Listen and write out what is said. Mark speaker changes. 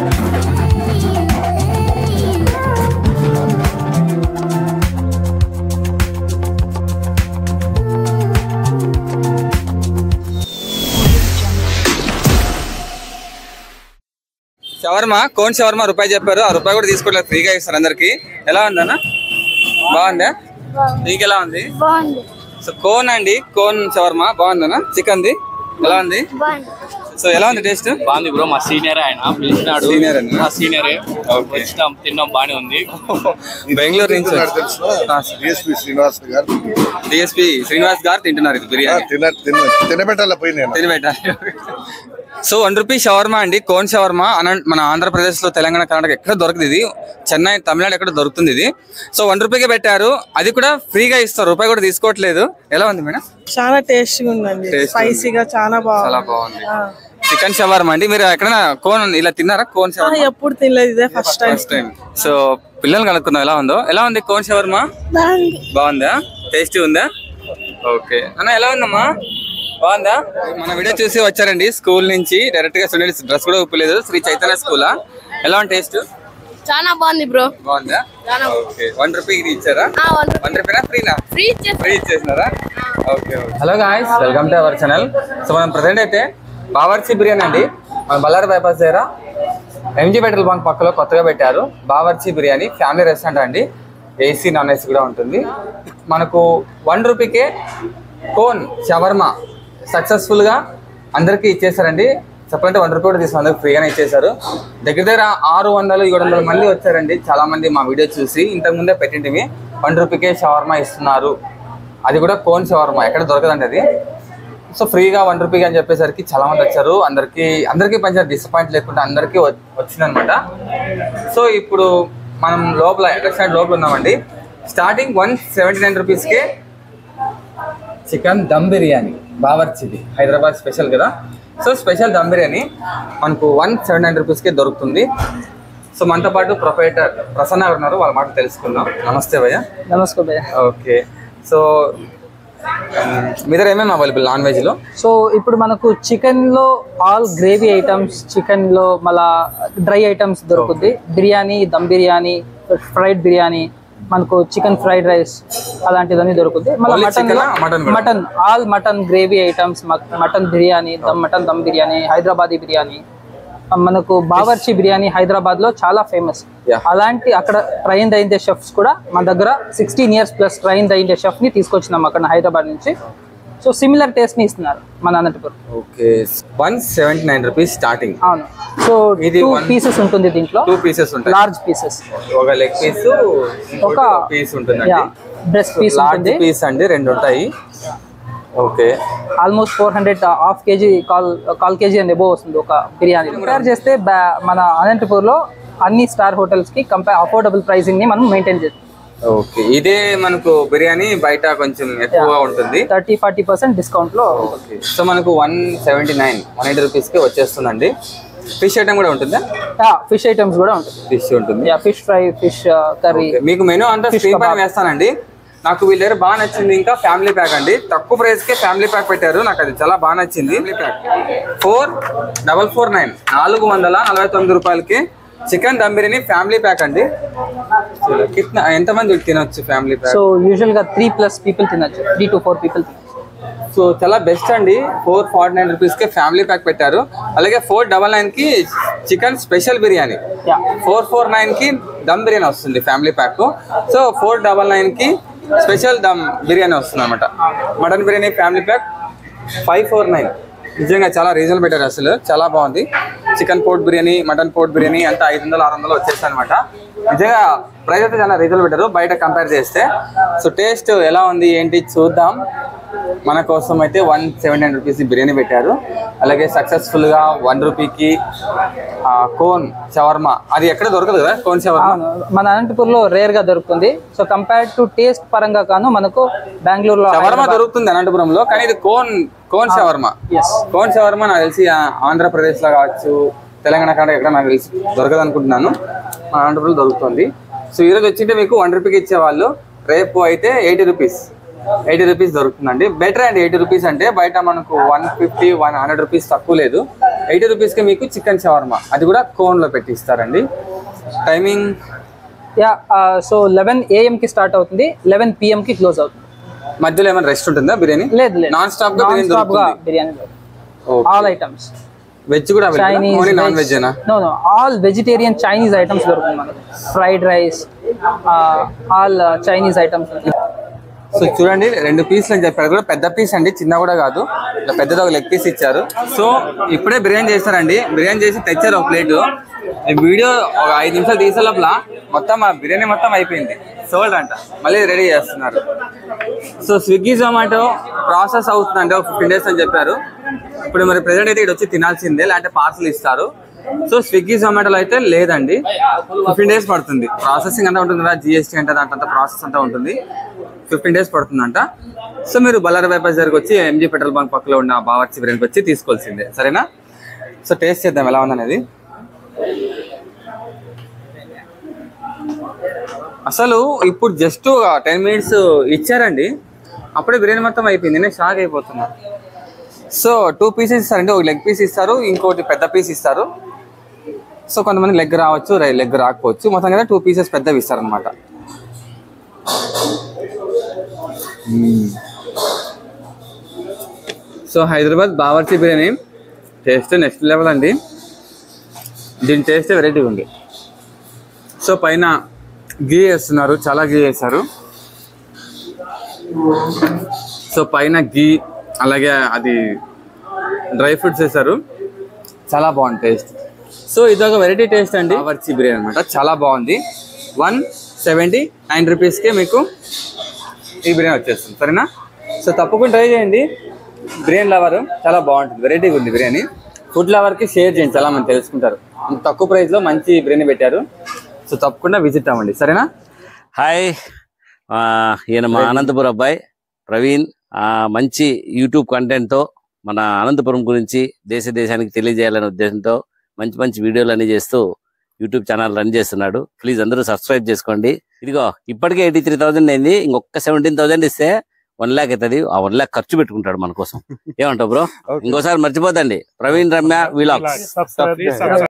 Speaker 1: Shawarma cone shawarma రూపాయి చెప్పారు ఆ రూపాయి కూడా తీసుకోవట్లేదు ఫ్రీగా ఇస్తారు అందరికి ఎలా ఉందన్న బాగుందా నీకు ఎలా ఉంది
Speaker 2: బాగుంది
Speaker 1: సో కోన్ అండి కోన్ షవర్మా బాగుందన్న చికెన్ ది ఎలా ఉంది
Speaker 2: బాగుంది
Speaker 1: సో ఎలా ఉంది టేస్ట్
Speaker 3: బాగుంది బ్రో మా సీనియర్ ఆయన పిలిచినాడు
Speaker 1: Senior అన్న?
Speaker 3: మా సీనియరే
Speaker 1: Okay.
Speaker 3: వచ్చినాం తిన్నాం బానే ఉంది
Speaker 1: బెంగళూరు నుంచి
Speaker 4: డిఎస్పి శ్రీనివాస్ గారు
Speaker 1: డిఎస్పి శ్రీనివాస్ గారు తింటున్నారు ఇది
Speaker 4: ఆ,
Speaker 1: బిర్యానీ
Speaker 4: తిన తిన తినబెట్టాల పోయి నేను
Speaker 1: తినిపెట్టాలి సో వన్ రూపీ షవర్మా అండి కోన్ షవర్మా అన మన ఆంధ్రప్రదేశ్ లో తెలంగాణ కర్ణాటక ఎక్కడ దొరకదు ఇది చెన్నై తమిళనాడు ఎక్కడ దొరుకుతుంది ఇది సో వన్ రూపీకే పెట్టారు అది కూడా ఫ్రీగా ఇస్తారు రూపాయి కూడా తీసుకోవట్లేదు ఎలా ఉంది మేడం
Speaker 5: చాలా టేస్టీగా ఉందండి
Speaker 1: Tasty
Speaker 5: స్పైసీగా చాలా
Speaker 1: చాలా
Speaker 5: బాగుంది
Speaker 1: బాగుంది
Speaker 5: ఆ.
Speaker 1: చికెన్ షవర్మా అండి మీరు ఎక్కడైనా కోన్ ఇలా తిన్నారా కోన్
Speaker 5: ఆ,
Speaker 1: షవర్మా
Speaker 5: ఎప్పుడు తినలేదు ఇదే first time
Speaker 1: first time so పిల్లలు కనుక్కుందాం ఎలా ఉందో ఎలా ఉంది కోన్ షవర్మా
Speaker 2: బాగుంది
Speaker 1: బాగుందా టేస్టీ ఉందా ఓకే అన్న ఎలా ఉందమ్మా బాగుందా మన వీడియో చూసి వచ్చారండి స్కూల్ నుంచి డైరెక్ట్ గా స్టూడెంట్స్ డ్రెస్ కూడా ఉప్పలేదు శ్రీ చైతన్య స్కూలా ఎలా ఉంది టేస్ట్
Speaker 2: చాలా బాగుంది బ్రో
Speaker 1: బాగుందా ఓకే వన్ రూపీకి ఇచ్చారా వన్ రూపీనా ఫ్రీనా
Speaker 2: ఫ్రీ
Speaker 1: ఫ్రీ ఇచ్చేసినారా okay hello guys welcome to our channel so మనం ప్రజెంట్ అయితే బావర్చి బిర్యానీ అండి మన బల్లారి బైపాస్ దగ్గర ఎంజీ పెట్రోల్ బంక్ పక్కలో కొత్తగా పెట్టారు బావర్చి బిర్యానీ ఫ్యామిలీ రెస్టారెంట్ అండి ఏసీ నాన్ ఏసీ కూడా ఉంటుంది మనకు వన్ రూపీకే కోన్ షవర్మా సక్సెస్ఫుల్గా అందరికీ ఇచ్చేసారండి చెప్పాలంటే వన్ రూపీ కూడా తీసుకుని అందరికి ఫ్రీగానే ఇచ్చేసారు దగ్గర దగ్గర ఆరు వందలు ఏడు వందల మంది వచ్చారండి చాలా మంది మా వీడియో చూసి ఇంతకు ముందే పెట్టింటివి వన్ రూపీకే షవర్మా ఇస్తున్నారు అది కూడా కోన్ షవర్మా ఎక్కడ దొరకదండి అది సో ఫ్రీగా వన్ రూపీకి అని చెప్పేసరికి చాలా మంది వచ్చారు అందరికి అందరికీ పంచారు డిసప్పాయింట్ లేకుండా అందరికీ వ- వచ్చిందనమాట సో ఇప్పుడు మనం లోపల రెస్టారెంట్ లోపల ఉన్నామండి స్టార్టింగ్ వన్ సెవెంటీ నైన్ రూపీస్కే చికెన్ దమ్ బిర్యానీ బావర్చిది హైదరాబాద్ స్పెషల్ కదా సో స్పెషల్ దమ్ బిర్యానీ మనకు వన్ సెవెంటీ నైన్ రూపీస్కే దొరుకుతుంది సో మనతో పాటు ప్రొపరేటర్ ప్రసన్న గారు ఉన్నారు వాళ్ళ మాట తెలుసుకుందాం నమస్తే భయ్య
Speaker 5: నమస్తే భయ్య
Speaker 1: ఓకే సో మీ దగ్గర ఏమేమి అవైలబుల్ నాన్ వెజ్లో
Speaker 5: సో ఇప్పుడు మనకు చికెన్ లో ఆల్ గ్రేవీ ఐటమ్స్ చికెన్ లో మళ్ళా డ్రై ఐటమ్స్ దొరుకుద్ది బిర్యానీ దమ్ బిర్యానీ ఫ్రైడ్ బిర్యానీ మనకు చికెన్ ఫ్రైడ్ రైస్ అలాంటివన్నీ దొరుకుద్ది మళ్ళీ
Speaker 1: Only
Speaker 5: మటన్
Speaker 1: chicken ఆ? mutton కూడా?
Speaker 5: Mutton all mutton gravy items mutton biryani dum mutton dum biryani Hyderabadi biryani మనకు బావర్చి బిర్యానీ హైదరాబాద్ లో చాలా ఫేమస్
Speaker 1: Yeah.
Speaker 5: అలాంటి అక్కడ ట్రైన్ అయిందే షెఫ్స్ కూడా మన దగ్గర సిక్స్టీన్ ఇయర్స్ ప్లస్ ట్రైన్ అయిందే షెఫ్ ని తీసుకొచ్చినాం అక్కడ హైదరాబాద్ నుంచి సో సిమిలర్ టేస్ట్ ని ఇస్తున్నారు మన Anantapuram
Speaker 1: okay one seventy nine rupees starting
Speaker 5: అవును సో
Speaker 1: ఇది
Speaker 5: టూ
Speaker 1: one-
Speaker 5: పీసెస్ ఉంటుంది దీంట్లో
Speaker 1: టూ పీసెస్ ఉంటాయి
Speaker 5: లార్జ్ పీసెస్
Speaker 1: ఒక లెగ్ పీస్ ఒక
Speaker 5: ఒక
Speaker 1: పీస్ ఉంటుందండి
Speaker 5: యా బ్రెస్ట్ పీస్
Speaker 1: లార్జ్
Speaker 5: ఉంటుంది
Speaker 1: పీస్ అండి రెండు ఉంటాయి okay
Speaker 5: almost four hundred half kg కాల్ కాల్ కేజీ అండ్ ఎబో వస్తుంది ఒక బిర్యానీ కంపేర్ చేస్తే బా- మన అనంతపూర్ లో అన్ని స్టార్ హోటల్స్ కి కంపేర్ అఫోర్డబుల్ ప్రైసింగ్ ని మనం మెయింటైన్ చేస్తాం
Speaker 1: ఓకే ఇదే మనకు బిర్యానీ బయట కొంచెం ఎక్కువ ఉంటుంది
Speaker 5: థర్టీ ఫార్టీ పర్సెంట్ డిస్కౌంట్ లో
Speaker 1: ఓకే సో మనకు one seventy nine one eighty రూపీస్కి వచ్చేస్తుందండి ఫిష్ ఐటమ్ కూడా ఉంటుందా
Speaker 5: ఫిష్ ఐటమ్స్ కూడా ఉంటుంది
Speaker 1: ఫిష్ ఉంటుంది
Speaker 5: yeah fish fry fish curry
Speaker 1: okay. మీకు మెనూ అంతా
Speaker 5: Fish
Speaker 1: స్క్రీన్ పైన
Speaker 5: kebab.
Speaker 1: వేస్తానండి నాకు వీళ్ళ దగ్గర బాగా నచ్చింది ఇంకా ఫ్యామిలీ ప్యాక్ అండి తక్కువ ప్రైస్ కే ఫ్యామిలీ ప్యాక్ పెట్టారు నాకు అది చాలా బాగా నచ్చింది family pack four double four nine నాలుగు వందల నలభై తొమ్మిది రూపాయలకి chicken dum biryani family pack అండి కిట్న ఎంతమంది తినొచ్చు ఫ్యామిలీ ప్యాక్
Speaker 5: సో యూజువల్ గా త్రీ ప్లస్ పీపుల్ తినచ్చు three to four people
Speaker 1: so చాలా బెస్ట్ అండి ఫోర్ ఫార్టీ నైన్ రూపీస్కి ఫ్యామిలీ ప్యాక్ పెట్టారు అలాగే ఫోర్ డబల్ నైన్కి chicken special biryani
Speaker 5: yeah
Speaker 1: four four నైన్కి దమ్ బిర్యానీ వస్తుంది family pack so four double నైన్కి స్పెషల్ దమ్ బిర్యానీ వస్తుంది అనమాట mutton biryani family pack five four nine నిజంగా చాలా రీజనల్ పెట్టారు అసలు చాలా బాగుంది chicken pot biryani mutton pot biryani అంతా ఐదు వందలు ఆరు వందలు వచ్చేస్తాయి అనమాట నిజంగా ప్రైస్ అయితే చాలా రీజనల్ పెట్టారు బయట కంపేర్ చేస్తే సో టేస్ట్ ఎలా ఉంది ఏంటి చూద్దాం మన కోసం అయితే one seventy nine rupees biryani పెట్టారు అలాగే సక్సెస్ఫుల్ గా వన్ రూపీకి ఆ, కోన్ షవర్మా అది ఎక్కడ దొరకదు కదా కోన్ షవర్మా
Speaker 5: అవును మన అనంతపూర్ లో రేర్ గా దొరుకుతుంది సో కంపేర్ టు టేస్ట్ పరంగా కాను మనకు బెంగళూరులో
Speaker 1: షవర్మా దొరుకుతుంది అనంతపురంలో కానీ ఇది cone cone shawarma
Speaker 5: yes
Speaker 1: cone shawarma నాకు తెలిసి ఆ, ఆంధ్రప్రదేశ్ లో కావచ్చు తెలంగాణ కాడ ఎక్కడ నాకు తెలిసి దొరకదు అనుకుంటున్నాను మన అనంతపురంలో దొరుకుతుంది సో ఈరోజు వచ్చింటే మీకు వన్ రూపీకి ఇచ్చేవాళ్ళు రేపు అయితే ఎయిటీ రూపీస్ ఎయిటీ రూపీస్ దొరుకుతుందండి బెటర్ అండి ఎయిటీ రూపీస్ అంటే బయట మనకు one fifty one hundred rupees తక్కువ లేదు ఎయిటీ రూపీస్కి మీకు చికెన్ షవర్మా అది కూడా కోన్లో పెట్టి ఇస్తారండి టైమింగ్
Speaker 5: యా సో లెవెన్ కి స్టార్ట్ అవుతుంది లెవెన్ కి క్లోజ్ అవుతుంది
Speaker 1: మధ్యలో ఏమైనా రెస్ట్ ఉంటుందా బిర్యానీ
Speaker 5: లేదు లేదు
Speaker 1: నాన్ స్టాప్ గా
Speaker 5: నాన్
Speaker 1: బిర్యానీ
Speaker 5: స్టాప్ గా
Speaker 1: దొరుకుతుంది
Speaker 5: బిర్యానీ ఆల్ ఐటమ్స్
Speaker 1: వెజ్ కూడా
Speaker 5: చైనీస్
Speaker 1: ఓన్లీ నాన్ వెజ్ ఏనా
Speaker 5: no no all vegetarian Chinese items దొరుకుతుంది మనకి fried rice all Chinese items
Speaker 1: so చూడండి రెండు పీసులు అని చెప్పారు కూడా పెద్ద పీస్ అండి చిన్న కూడా కాదు ఇట్లా పెద్దది ఒక లెగ్ పీస్ ఇచ్చారు సో ఇప్పుడే బిర్యానీ చేస్తారండి బిర్యానీ చేసి తెచ్చారు ఒక ప్లేట్ ఈ వీడియో ఒక ఐదు నిమిషాలు తీసే లోపల మొత్తం ఆ బిర్యానీ మొత్తం అయిపోయింది సోల్డ్ అంట మళ్ళీ రెడీ చేస్తున్నారు సో స్విగ్గీ జొమాటో ప్రాసెస్ అవుతుందంటే ఒక ఫిఫ్టీన్ డేస్ అని చెప్పారు ఇప్పుడు మరి ప్రెసెంట్ అయితే ఇక్కడ వచ్చి తినాల్సిందే లేదంటే పార్సల్ ఇస్తారు సో స్విగ్గీ జొమాటోలో అయితే లేదండి ఫిఫ్టీన్ డేస్ పడుతుంది ప్రాసెసింగ్ అంతా ఉంటుంది కదా జిఎస్టీ అంటే దాంట్లో ప్రాసెస్ అంతా ఉంటుంది ఫిఫ్టీన్ డేస్ పడుతుందంట సో మీరు బల్లారి బైపాస్ దగ్గరికి వచ్చి ఎంజీ పెట్రోల్ బంక్ పక్కలో ఉన్న బావర్చి బిర్యానీకి వచ్చి తీసుకోవాల్సిందే సరేనా సో టేస్ట్ చేద్దాం ఎలా ఉందనేది అసలు ఇప్పుడు జస్ట్ టెన్ మినిట్స్ ఇచ్చారండి అప్పుడే బిర్యానీ మొత్తం అయిపోయింది నేను షాక్ అయిపోతున్నా సో టూ పీసెస్ ఇస్తారండి ఒక లెగ్ పీస్ ఇస్తారు ఇంకోటి పెద్ద పీస్ ఇస్తారు సో కొంతమంది లెగ్ రావచ్చు లెగ్ రాకపోవచ్చు మొత్తం కదా టూ పీసెస్ పెద్దవి ఇస్తారనమాట so Hyderabad Bawarchi biryani taste next level అండి దీని టేస్ట్ వెరైటీగా ఉంది సో పైన గీ వేస్తున్నారు చాలా గీ వేస్తారు సో పైన గీ అలాగే అది డ్రై ఫ్రూట్స్ వేస్తారు చాలా బాగుంది టేస్ట్ సో ఇదొక వెరైటీ టేస్ట్ అండి బావర్చి బిర్యానీ అనమాట చాలా బాగుంది వన్ సెవెంటీ నైన్ రూపీస్కే మీకు ఈ బిర్యానీ వచ్చేస్తుంది సరేనా సో తప్పకుండా ట్రై చేయండి బిర్యానీ లవర్ చాలా బాగుంటుంది వెరైటీగా ఉంది బిర్యానీ ఫుడ్ లవర్కి షేర్ చేయండి చాలా మంది తెలుసుకుంటారు ఇంత తక్కువ ప్రైస్లో మంచి బిర్యానీ పెట్టారు సో తప్పకుండా విజిట్ అవ్వండి సరేనా
Speaker 6: హాయ్ ఆ, ఈయన మా అనంతపురం అబ్బాయి ప్రవీణ్ ఆ, మంచి యూట్యూబ్ కంటెంట్ తో మన అనంతపురం గురించి దేశ దేశానికి తెలియజేయాలనే ఉద్దేశంతో మంచి మంచి వీడియోలు అన్ని చేస్తూ యూట్యూబ్ ఛానల్ రన్ చేస్తున్నాడు ప్లీజ్ అందరూ సబ్స్క్రైబ్ చేసుకోండి ఇదిగో ఇప్పటికే ఎయిటీ త్రీ థౌసండ్ అయింది ఇంకొక సెవెంటీన్ థౌసండ్ ఇస్తే వన్ ల్యాక్ అవుతుంది ఆ వన్ ల్యాక్ ఖర్చు పెట్టుకుంటాడు మన కోసం ఏమంటావు బ్రో ఇంకోసారి మర్చిపోతండి ప్రవీణ్ రమ్య విలాగ్స్